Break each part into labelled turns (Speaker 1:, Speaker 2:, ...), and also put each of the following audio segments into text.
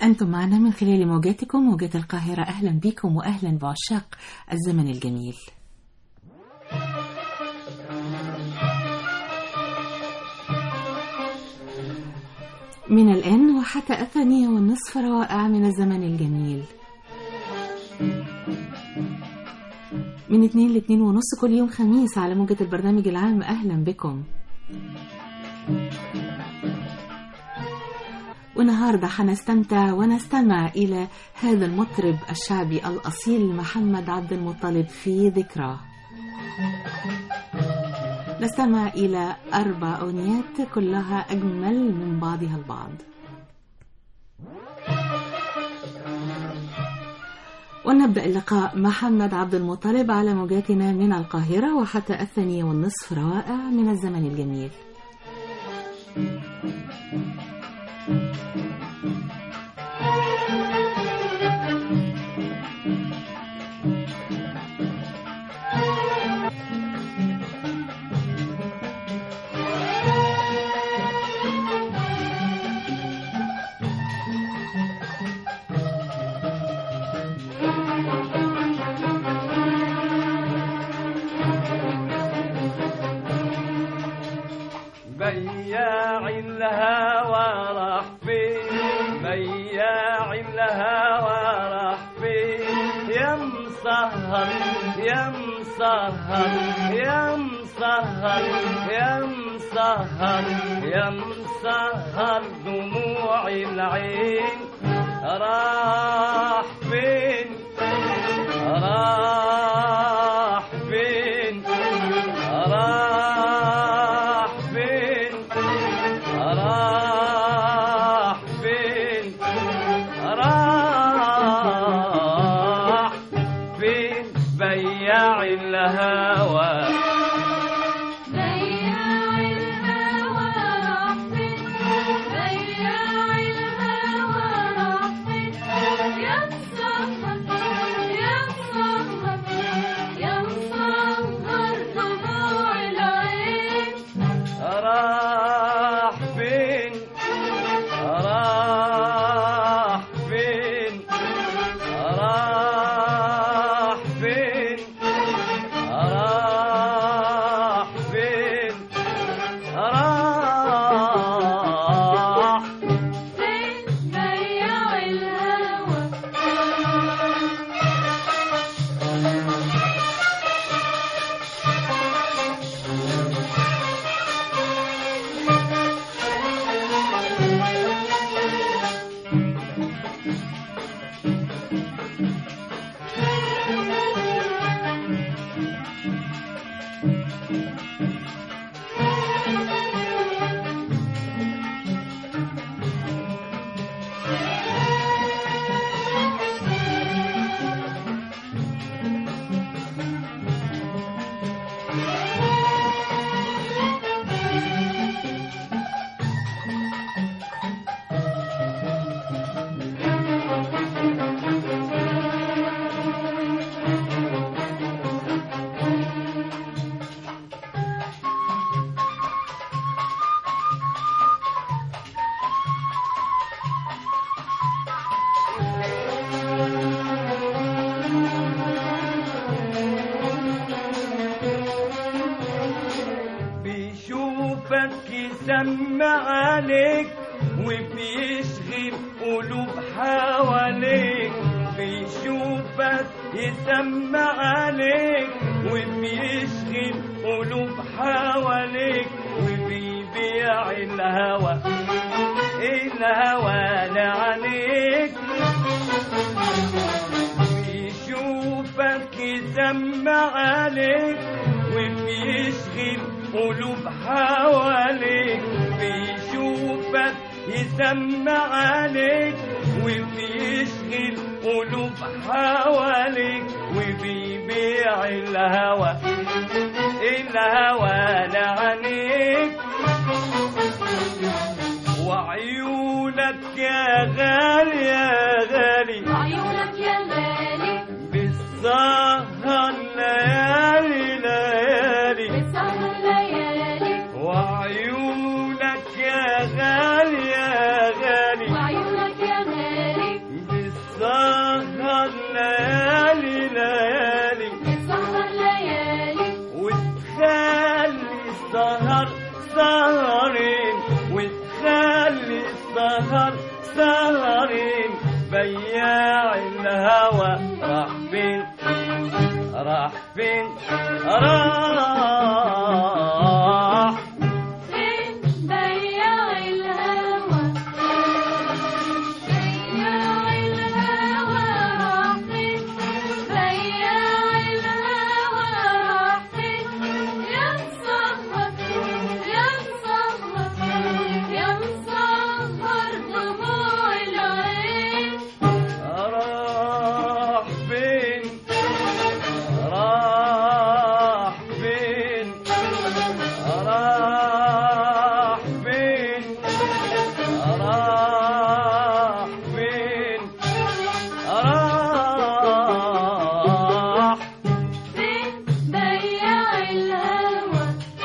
Speaker 1: أنتم معنا من خلال موجاتكم موجات القاهرة أهلا بكم وأهلا بعشاق الزمن الجميل من الآن وحتى الثانية والنصف روائع من الزمن الجميل من اتنين لاتنين ونص كل يوم خميس على موجة البرنامج العام أهلا بكم والنهاردة حنستمتع ونستمع إلى هذا المطرب الشعبي الأصيل محمد عبد المطلب في ذكراه نستمع إلى أربع أغنيات كلها أجمل من بعضها البعض ونبدأ اللقاء محمد عبد المطلب على موجاتنا من القاهرة وحتى الثانية والنصف روائع من الزمن الجميل
Speaker 2: بياع الهوى راح فين بياع الهوى راح فين يا مسهر يا مسهر يا مسهر يا مسهر يا مسهر دموع العين راح فين راح فين راح فين راح فين راح فين بياع الهوى
Speaker 3: بياع الهوى راح فين بياع الهوى راح فين يا مسهر يا مسهر يا مسهر دموع العين
Speaker 2: راح فين راح فين راح فين راح فين راح
Speaker 3: فين بياع الهوى
Speaker 2: بيشوفك يسمع عليك وبيشغل قلوب حواليك بيشوفك يسمع عليك وبيشغل قلوب حواليك وبيبيع الهوى الهوى لعليك بيشوفك يسمع عليك وبيشغل قلوب حواليك بيشوفك يسمع عليك وبيشغل قلوب حواليك وبيبيع الهوى الهوى لعنيك وعيونك يا غالي يا غالي
Speaker 3: عيونك يا غالي
Speaker 2: بالسهر ليالي ليالي
Speaker 3: بتسهر ليالي
Speaker 2: وعيونك يا غالي يا غالي
Speaker 3: وعيونك يا غالي
Speaker 2: بياع الهوى راح فين راح فين راح
Speaker 3: فين بياع الهوى بياع الهوى راح فين بياع الهوى راح فين يا مسهر يا مسهر يا مسهر دموع العين
Speaker 2: راح فين راح فين راح فين راح فين راح
Speaker 3: فين بياع الهوى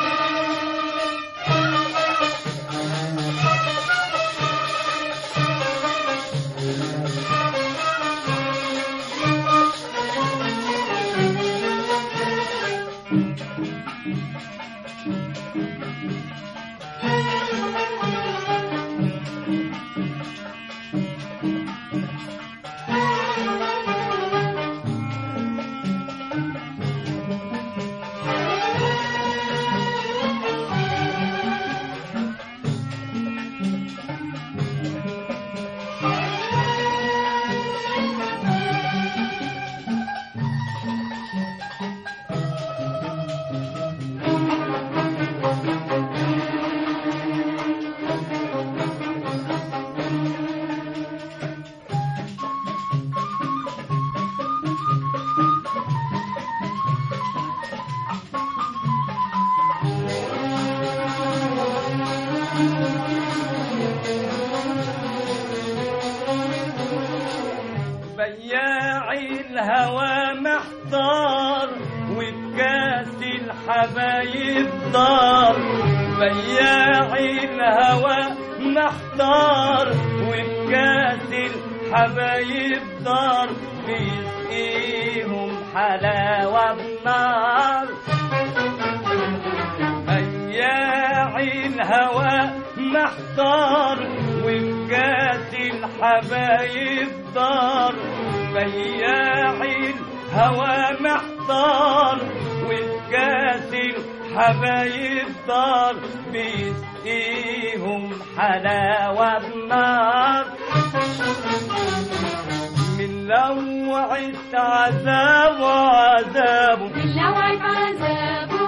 Speaker 2: بياعي الهوى محتار وبكاس الحبايب دار بياعي الهوى محتار وبكاس الحبايب دار بيسقيهم حلاوة بنار بياعي الهوى محتار وبكاس الحبايب دار بياعي الهوى محتار وبكاس الحبايب دار بيسقيهم حلاوة بنار من لوعة عذاب وعذابه
Speaker 3: باللوعة عذابه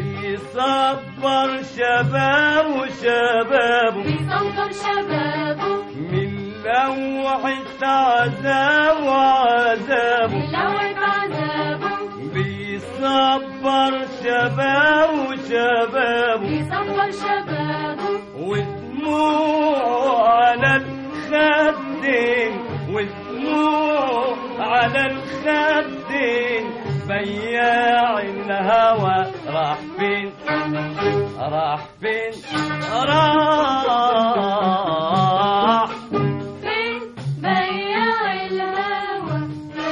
Speaker 2: بيصبر شباب وشبابه
Speaker 3: بيصبر شبابه
Speaker 2: من لوعة عذاب وعذابه
Speaker 3: باللوعة عذابه
Speaker 2: بيصبر شباب وشبابه
Speaker 3: بيصبر شبابه
Speaker 2: ودموع على الخدين ودموع على الخدين بياع الهوى راح فين راح فين راح
Speaker 3: فين بياع الهوى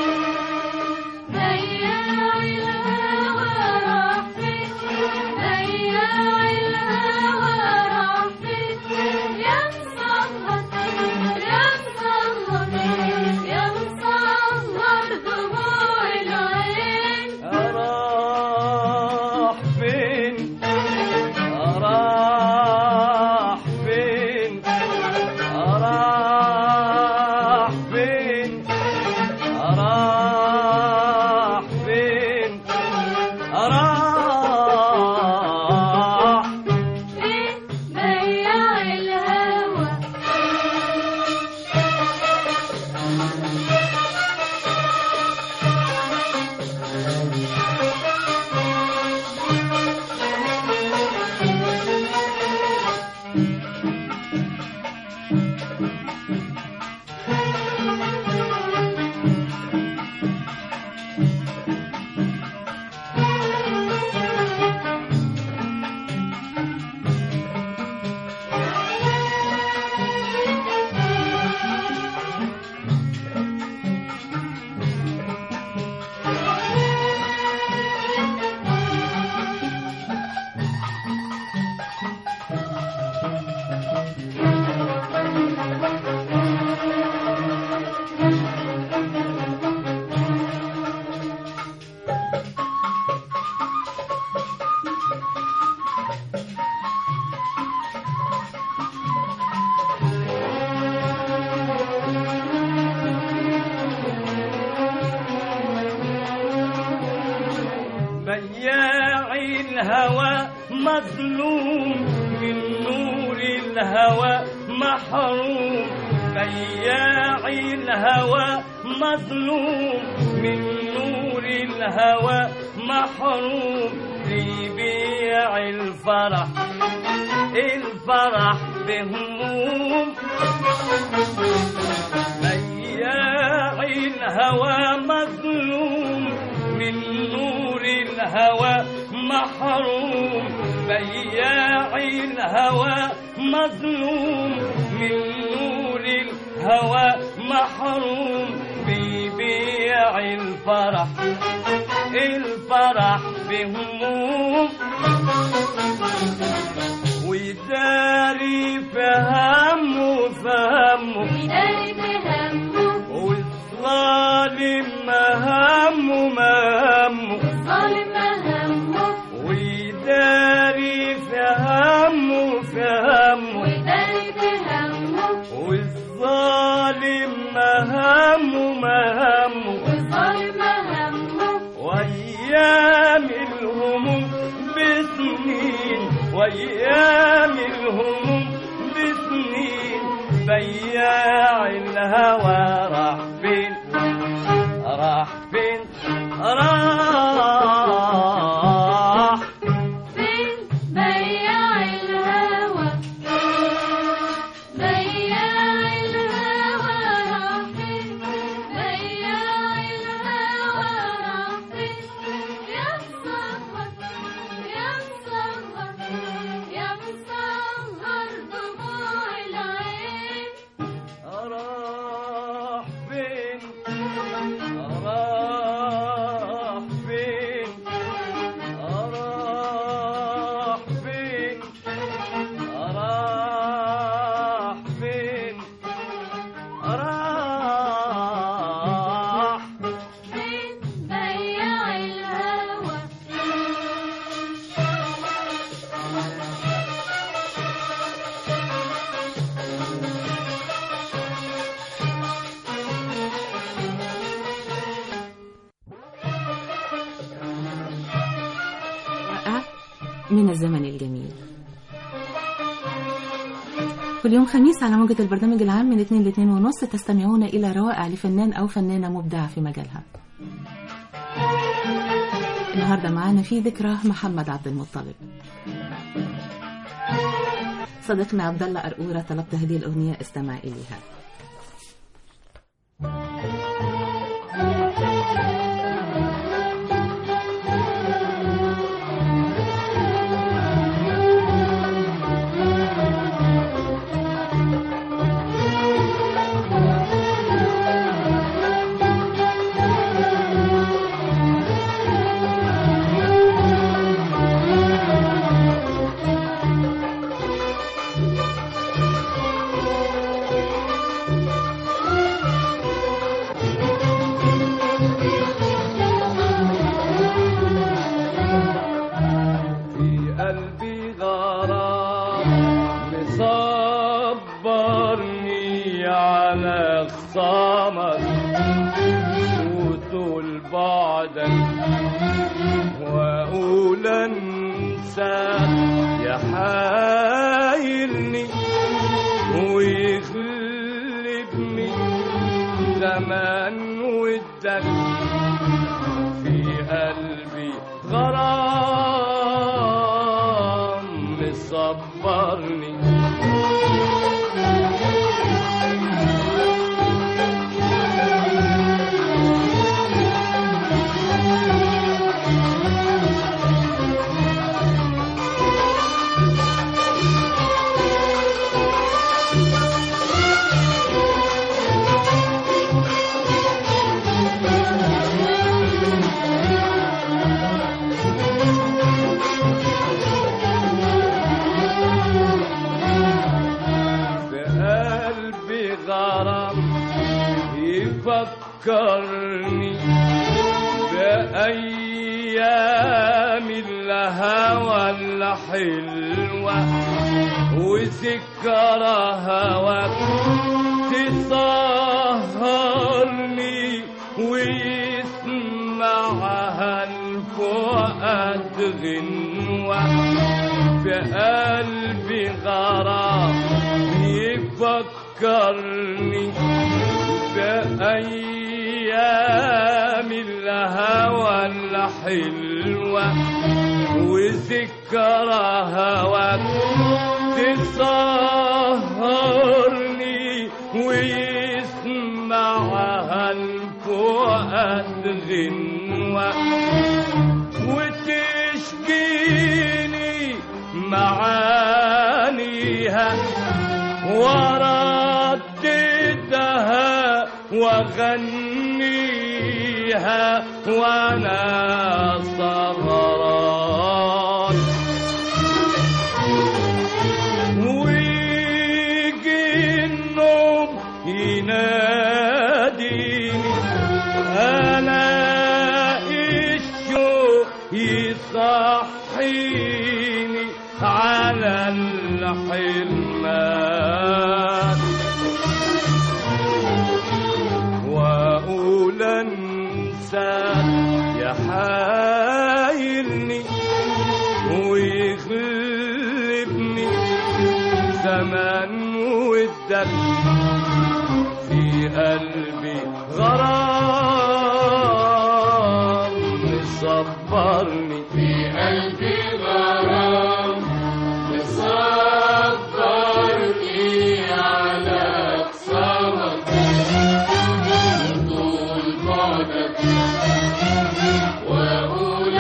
Speaker 3: بياع الهوى راح فين بياع الهوى راح فين يا مسهر يا مسهر يا مسهر دموع العين
Speaker 2: راح فين راح الهوى مظلوم من نور الهوى محروم بياع الهوى مظلوم من نور الهوى محروم ليبيع الفرح الفرح بهموم بياع الهوى مظلوم من نور الهوى محروم بياع الهوى مظلوم من نور الهوى محروم بيبيع الفرح الفرح بهموم ويداري في همه في همه
Speaker 3: بداية همه
Speaker 2: والظالم همه ما همه
Speaker 3: الظالم همه
Speaker 2: ويداري في همه في همه
Speaker 3: بداية همه
Speaker 2: والظالم همه ما همه
Speaker 3: والظالم همه
Speaker 2: وايام الهموم بسنين وايام الهموم بسنين بياع الهوى راح فين راح فين راح
Speaker 3: فين بياع الهوى بياع الهوى راح فين بياع الهوى راح فين يا مسهر يا مسهر يا مسهر دموع العين
Speaker 2: راح فين راح فين راح فين راح فين راح
Speaker 3: فين بياع الهوى
Speaker 1: رائع من الزمن الجميل كل يوم خميس على موجة البرنامج العام من 2 ل 2 ونص تستمعون إلى روائع لفنان أو فنانة مبدعة في مجالها النهاردة معانا في ذكرى محمد عبد المطلب صديقنا عبد الله أرقورة طلبت هذه الأغنية استمع إليها
Speaker 2: في قلبي غرام مصبرني على خصامك وطول بعدك واقول انساك يحايلني ويغلبني زمان ودك في قلبي غرام مصبرني في قلبي غرام يفكرني بأيام الهوى الحلوة وذكرى هواك تسهرني ويسمعها الفؤاد غنى غنوة في قلبي غرام يفكرني بأيام الهوى الحلوة وذكرى هواك تسهرني ويسمعها الفؤاد غنوة وتشكيني معانيها ورددها وغنيها وانا صغران ويجي النوم يناديني انا الشوق يصحيني على الحرمان واقول انساك يا حايلني ويغلبني زمان ودك في قلبي غرام مصبرني
Speaker 3: في قلبي غرام مصبرني على صمت طول بعدك واقول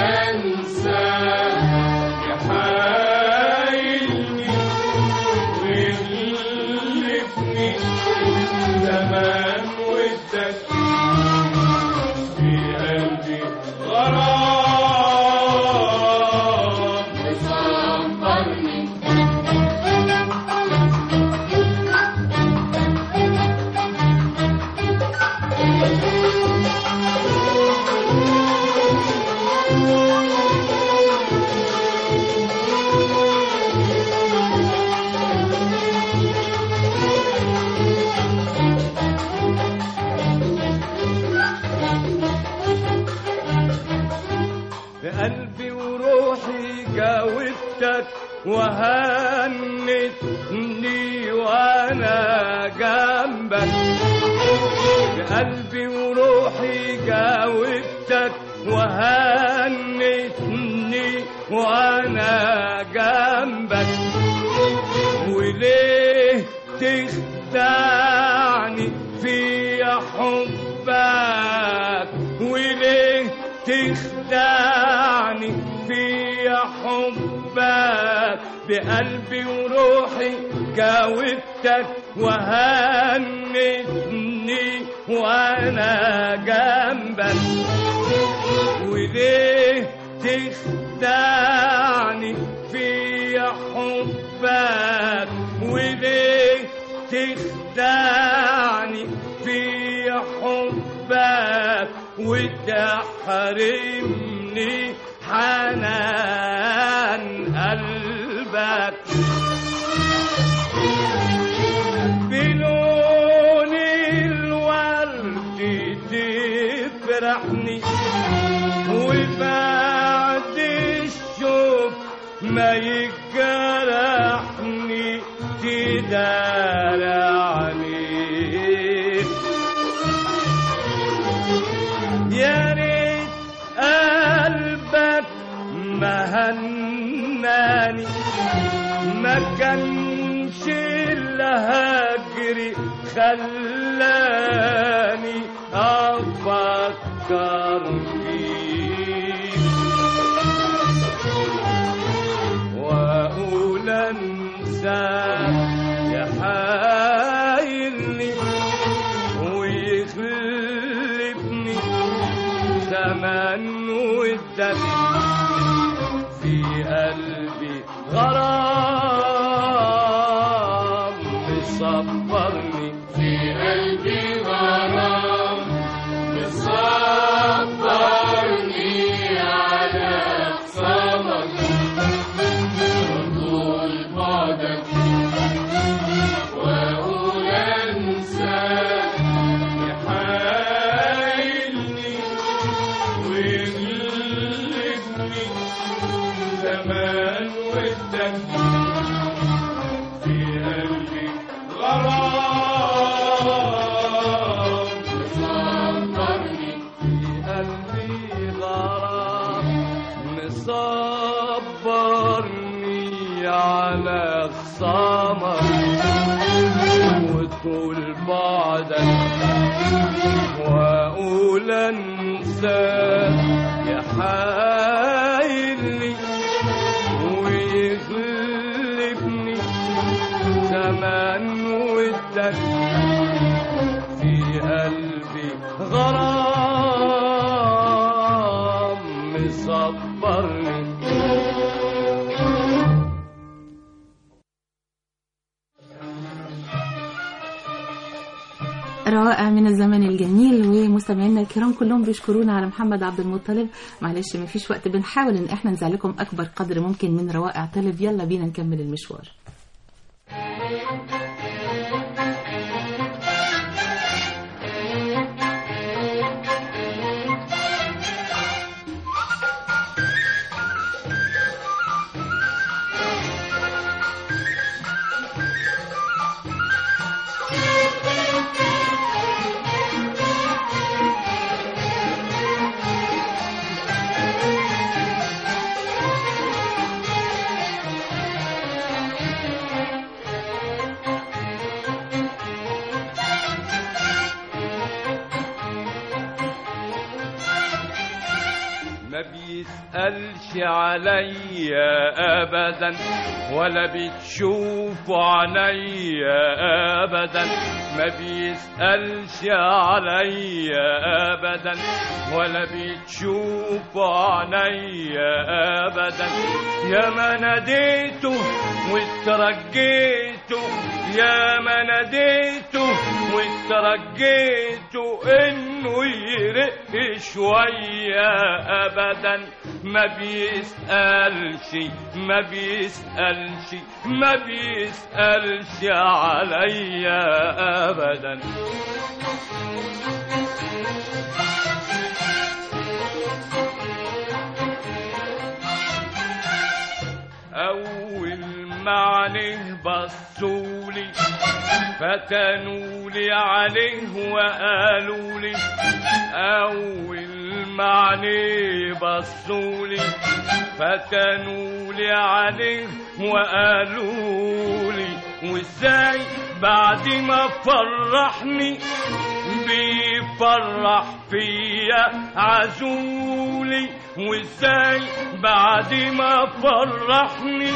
Speaker 3: انساك
Speaker 2: يا حايلني ويغلبني زمان ودك في قلبي غرام
Speaker 3: مصبرني
Speaker 2: بقلبي وروحي جاوبتك وهنتني وانا جنبك بقلبي وروحي جاوبتك وهنتني وانا جنبك وليه تخدعني في حبك وليه تخدعني في حبك بقلبي وروحي جاوبتك وهنتني وانا جنبك وليه تخدعني في حبك وليه تخدعني في حبك وتحرمني حنان قلبك بلون الورد تفرحني وبعد الشوق ما يجرحني تدار عليك يا ريت قلبك مهناني ما كانش الهجر خلاني افكر فيك واقول انساك يا حايلني ويغلبني زمان ودك في قلبي غرام مصبرني
Speaker 3: في قلبي غرام مصبرني على صمت طول بعدك واقول انساك
Speaker 2: يحايلني ويغلبني زمان واقول انساك يا حايلني ويغلبني زمان ودك في قلبي غرام مصبرني
Speaker 1: روائع من الزمن الجميل ومستمعينا الكرام كلهم بيشكرونا على محمد عبد المطلب معلش ما فيش وقت بنحاول ان احنا نزع لكم اكبر قدر ممكن من روائع طلب يلا بينا نكمل المشوار
Speaker 2: ما بيسألش عليا أبدا ولا بتشوف عليا أبدا ما بيسألش عليا أبدا ولا بتشوف عليا أبدا يا ما ناديته واترجيته يا ما ناديته واترجيته انه يرق شويه ابدا ما بيسالش ما بيسالش ما بيسالش عليا ابدا أول ما عليه بصولي فتنولي عليه وقالوا لي أول ما عليه بصولي فتنولي عليه وقالوا لي وازاي بعد ما فرحني بيفرح فيا عزولي وازاي بعد ما فرحني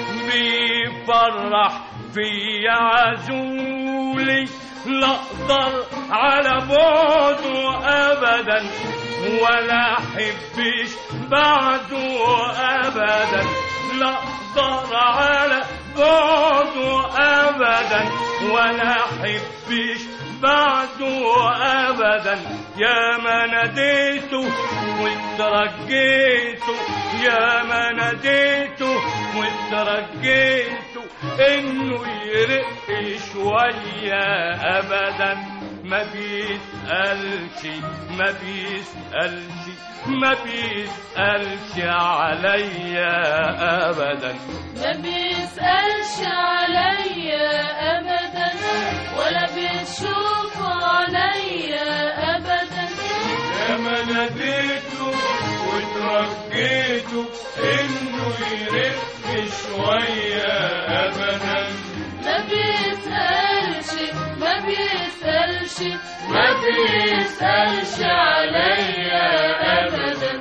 Speaker 2: بيفرح فيا عزولي لا اقدر على بعده ابدا ولا احبش بعده ابدا لا اقدر على بعده ابدا ولا احبش بعده ابدا يا ما ناديته واترجيته يا ما ناديته واترجيته انه يرق شويه ابدا ما بيسألش ما بيسألش ما بيسألش عليا أبدا
Speaker 4: ما بيسألش عليا أبدا ولا بيشوف عليا أبدا
Speaker 2: يا ما ناديته وترجيته إنه يرق شوية أبدا
Speaker 4: ما بيسألش ما بيسألش ما بيسألش عليا أبدا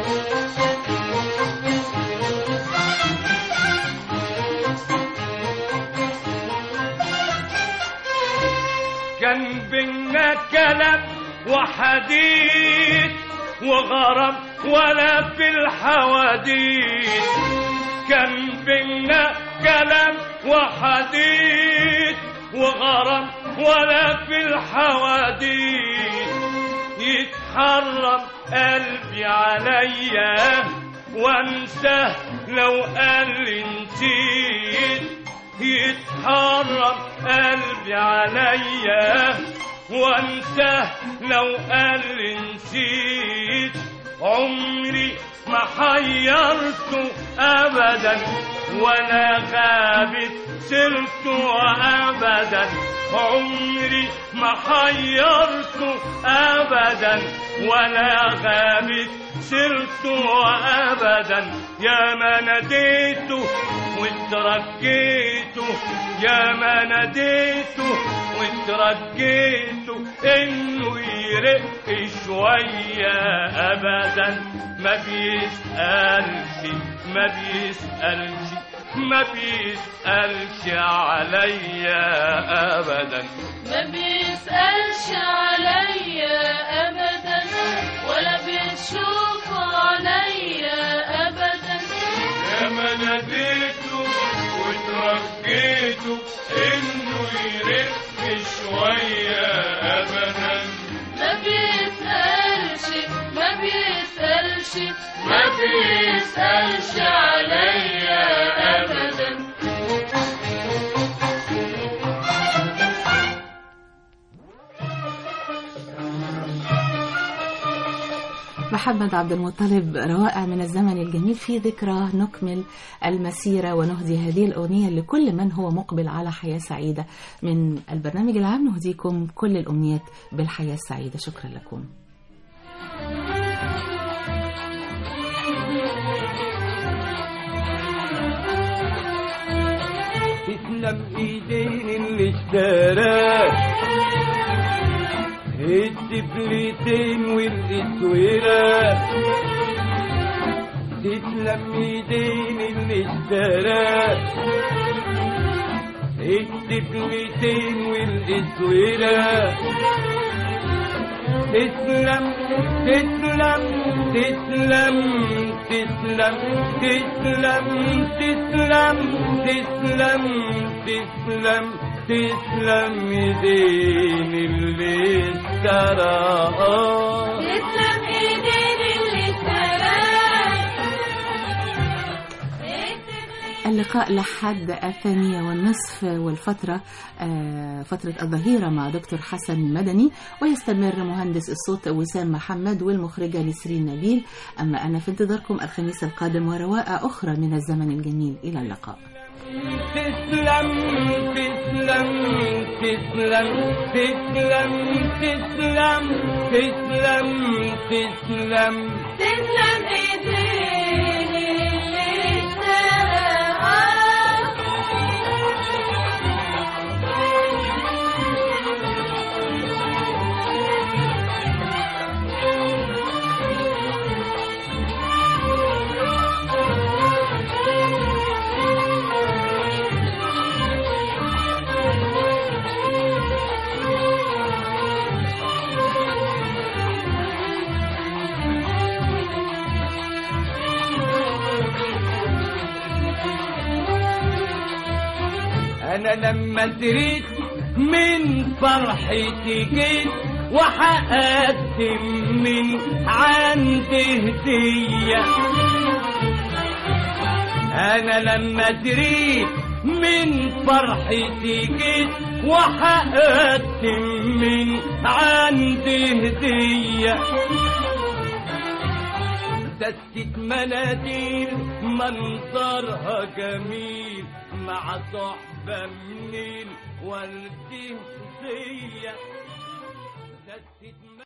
Speaker 2: كان بينا كلام وحديث وغرام ولا في الحواديت كان بينا كلام وحديث وغرام ولا في الحواديت يتحرم قلبي عليا وانساه لو قال لي نسيت يتحرم قلبي عليا وانساه لو قال لي نسيت عمري ما حيرته ابدا ولا غابت سرته ابدا عمري ما حيرته ابدا ولا غابت سرته ابدا يا ما ناديته واتركيته يا ما ناديته وترجيته انه يرق شوية ابدا ما بيسألش ما بيسألش ما بيسألش عليا ابدا
Speaker 4: ما بيسألش عليا أبدا ولا بيشوف عليا أبدا
Speaker 2: يا ما ناديته وترجيته انه يرق شوية ابدا
Speaker 4: ما بيسألش ما بيسألش
Speaker 3: ما بيسألش عليا أبدا
Speaker 1: محمد عبد المطلب روائع من الزمن الجميل في ذكرى نكمل المسيرة ونهدي هذه الأغنية لكل من هو مقبل على حياة سعيدة من البرنامج العام نهديكم كل الأمنيات بالحياة السعيدة شكرا لكم
Speaker 5: تسلم ايدين اللي اشتراك الدبلتين والاسوره تسلم ايدين اللي اشتراك الدبلتين والاسوره تسلم تسلم تسلم تسلم تسلم تسلم تسلم تسلم تسلم ايدين اللي اشتراها
Speaker 4: تسلم ايدين اللي اشتراك
Speaker 1: اللقاء لحد الثانية والنصف والفترة آه، فترة الظهيرة مع دكتور حسن مدني ويستمر مهندس الصوت وسام محمد والمخرجة نسرين نبيل أما أنا في انتظاركم الخميس القادم وروائع أخرى من الزمن الجميل إلى اللقاء
Speaker 5: تسلم تسلم تسلم تسلم تسلم تسلم تسلم
Speaker 4: تسلم ايدين اللي اشتراك
Speaker 5: انا لما دريت من فرحتي جيت وهقدم من عندي هديه انا لما دريت من فرحتي جيت وهقدم من عندي هديه دستة مناديل منظرها جميل مع صحبة من الورد زية دستة